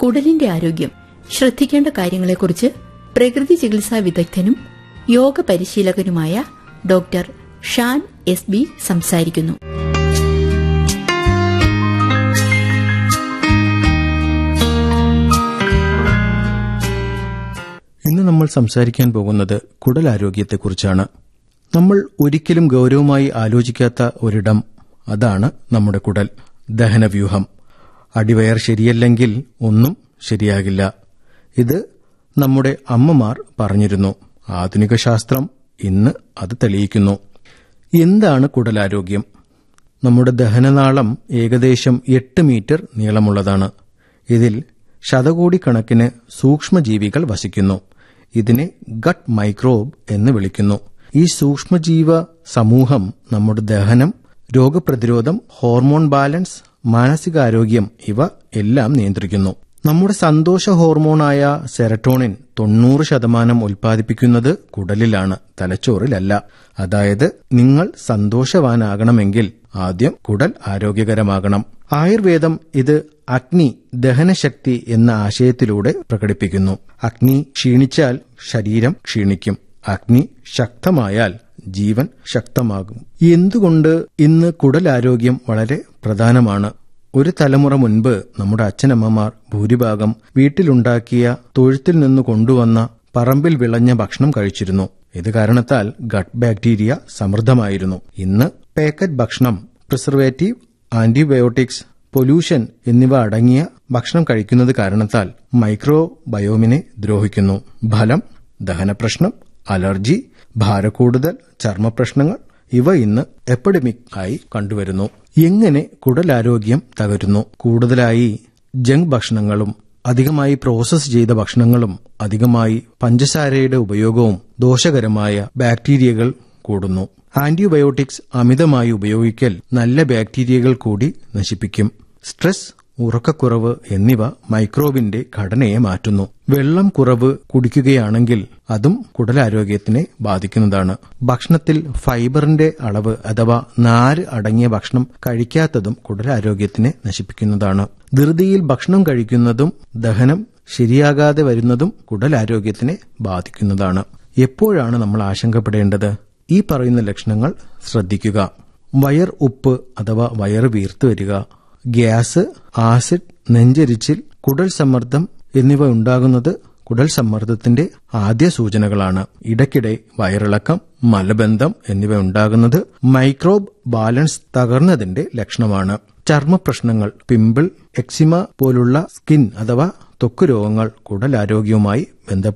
കുടലിന്റെ ആരോഗ്യം ശ്രദ്ധിക്കേണ്ട കാര്യങ്ങളെക്കുറിച്ച് പ്രകൃതി ചികിത്സാ വിദഗ്ധനും യോഗ പരിശീലകനുമായ ഡോക്ടർ ഷാൻ എസ് ബി സംസാരിക്കുന്നു ഇന്ന് നമ്മൾ സംസാരിക്കാൻ പോകുന്നത് കുടലാരോഗ്യത്തെക്കുറിച്ചാണ് നമ്മൾ ഒരിക്കലും ഗൗരവമായി ആലോചിക്കാത്ത ഒരിടം അതാണ് നമ്മുടെ കുടൽ ദഹനവ്യൂഹം അടിവയർ ശരിയല്ലെങ്കിൽ ഒന്നും ശരിയാകില്ല ഇത് നമ്മുടെ അമ്മമാർ പറഞ്ഞിരുന്നു ആധുനിക ശാസ്ത്രം ഇന്ന് അത് തെളിയിക്കുന്നു എന്താണ് കുടലാരോഗ്യം നമ്മുടെ ദഹനനാളം ഏകദേശം എട്ട് മീറ്റർ നീളമുള്ളതാണ് ഇതിൽ ശതകോടിക്കണക്കിന് സൂക്ഷ്മജീവികൾ വസിക്കുന്നു ഇതിനെ ഗട്ട് മൈക്രോബ് എന്ന് വിളിക്കുന്നു ഈ സൂക്ഷ്മജീവ സമൂഹം നമ്മുടെ ദഹനം രോഗപ്രതിരോധം ഹോർമോൺ ബാലൻസ് മാനസികാരോഗ്യം ഇവ എല്ലാം നിയന്ത്രിക്കുന്നു നമ്മുടെ സന്തോഷ ഹോർമോണായ സെറട്ടോണിൻ തൊണ്ണൂറ് ശതമാനം ഉൽപ്പാദിപ്പിക്കുന്നത് കുടലിലാണ് തലച്ചോറിലല്ല അതായത് നിങ്ങൾ സന്തോഷവാനാകണമെങ്കിൽ ആദ്യം കുടൽ ആരോഗ്യകരമാകണം ആയുർവേദം ഇത് അഗ്നി ദഹനശക്തി എന്ന ആശയത്തിലൂടെ പ്രകടിപ്പിക്കുന്നു അഗ്നി ക്ഷീണിച്ചാൽ ശരീരം ക്ഷീണിക്കും അഗ്നി ശക്തമായാൽ ജീവൻ ശക്തമാകും എന്തുകൊണ്ട് ഇന്ന് കുടലാരോഗ്യം വളരെ പ്രധാനമാണ് ഒരു തലമുറ മുൻപ് നമ്മുടെ അച്ഛനമ്മമാർ ഭൂരിഭാഗം വീട്ടിലുണ്ടാക്കിയ തൊഴുത്തിൽ നിന്ന് കൊണ്ടുവന്ന പറമ്പിൽ വിളഞ്ഞ ഭക്ഷണം കഴിച്ചിരുന്നു ഇത് കാരണത്താൽ ഗട്ട് ബാക്ടീരിയ സമൃദ്ധമായിരുന്നു ഇന്ന് പാക്കറ്റ് ഭക്ഷണം പ്രിസർവേറ്റീവ് ആന്റിബയോട്ടിക്സ് പൊല്യൂഷൻ എന്നിവ അടങ്ങിയ ഭക്ഷണം കഴിക്കുന്നത് കാരണത്താൽ മൈക്രോ ബയോമിനെ ദ്രോഹിക്കുന്നു ഫലം ദഹനപ്രശ്നം അലർജി ഭാരക്കൂടുതൽ ചർമ്മപ്രശ്നങ്ങൾ ഇവ ഇന്ന് എപ്പിഡമിക് ആയി കണ്ടുവരുന്നു എങ്ങനെ കുടലാരോഗ്യം തകരുന്നു കൂടുതലായി ജങ്ക് ഭക്ഷണങ്ങളും അധികമായി പ്രോസസ് ചെയ്ത ഭക്ഷണങ്ങളും അധികമായി പഞ്ചസാരയുടെ ഉപയോഗവും ദോഷകരമായ ബാക്ടീരിയകൾ കൂടുന്നു ആന്റിബയോട്ടിക്സ് അമിതമായി ഉപയോഗിക്കൽ നല്ല ബാക്ടീരിയകൾ കൂടി നശിപ്പിക്കും സ്ട്രെസ് ഉറക്കക്കുറവ് എന്നിവ മൈക്രോബിന്റെ ഘടനയെ മാറ്റുന്നു വെള്ളം കുറവ് കുടിക്കുകയാണെങ്കിൽ അതും കുടലാരോഗ്യത്തിനെ ബാധിക്കുന്നതാണ് ഭക്ഷണത്തിൽ ഫൈബറിന്റെ അളവ് അഥവാ നാര് അടങ്ങിയ ഭക്ഷണം കഴിക്കാത്തതും കുടലാരോഗ്യത്തിനെ നശിപ്പിക്കുന്നതാണ് ധൃതിയിൽ ഭക്ഷണം കഴിക്കുന്നതും ദഹനം ശരിയാകാതെ വരുന്നതും കുടലാരോഗ്യത്തിനെ ബാധിക്കുന്നതാണ് എപ്പോഴാണ് നമ്മൾ ആശങ്കപ്പെടേണ്ടത് ഈ പറയുന്ന ലക്ഷണങ്ങൾ ശ്രദ്ധിക്കുക വയർ ഉപ്പ് അഥവാ വയറ് വീർത്തു വരിക ഗ്യാസ് ആസിഡ് നെഞ്ചരിച്ചിൽ കുടൽ സമ്മർദ്ദം എന്നിവ ഉണ്ടാകുന്നത് കുടൽ സമ്മർദ്ദത്തിന്റെ ആദ്യ സൂചനകളാണ് ഇടയ്ക്കിടെ വയറിളക്കം മലബന്ധം എന്നിവ ഉണ്ടാകുന്നത് മൈക്രോബ് ബാലൻസ് തകർന്നതിന്റെ ലക്ഷണമാണ് ചർമ്മ പ്രശ്നങ്ങൾ പിമ്പിൾ എക്സിമ പോലുള്ള സ്കിൻ അഥവാ ത്വക്ക് രോഗങ്ങൾ കുടലാരോഗ്യവുമായി ബന്ധപ്പെട്ട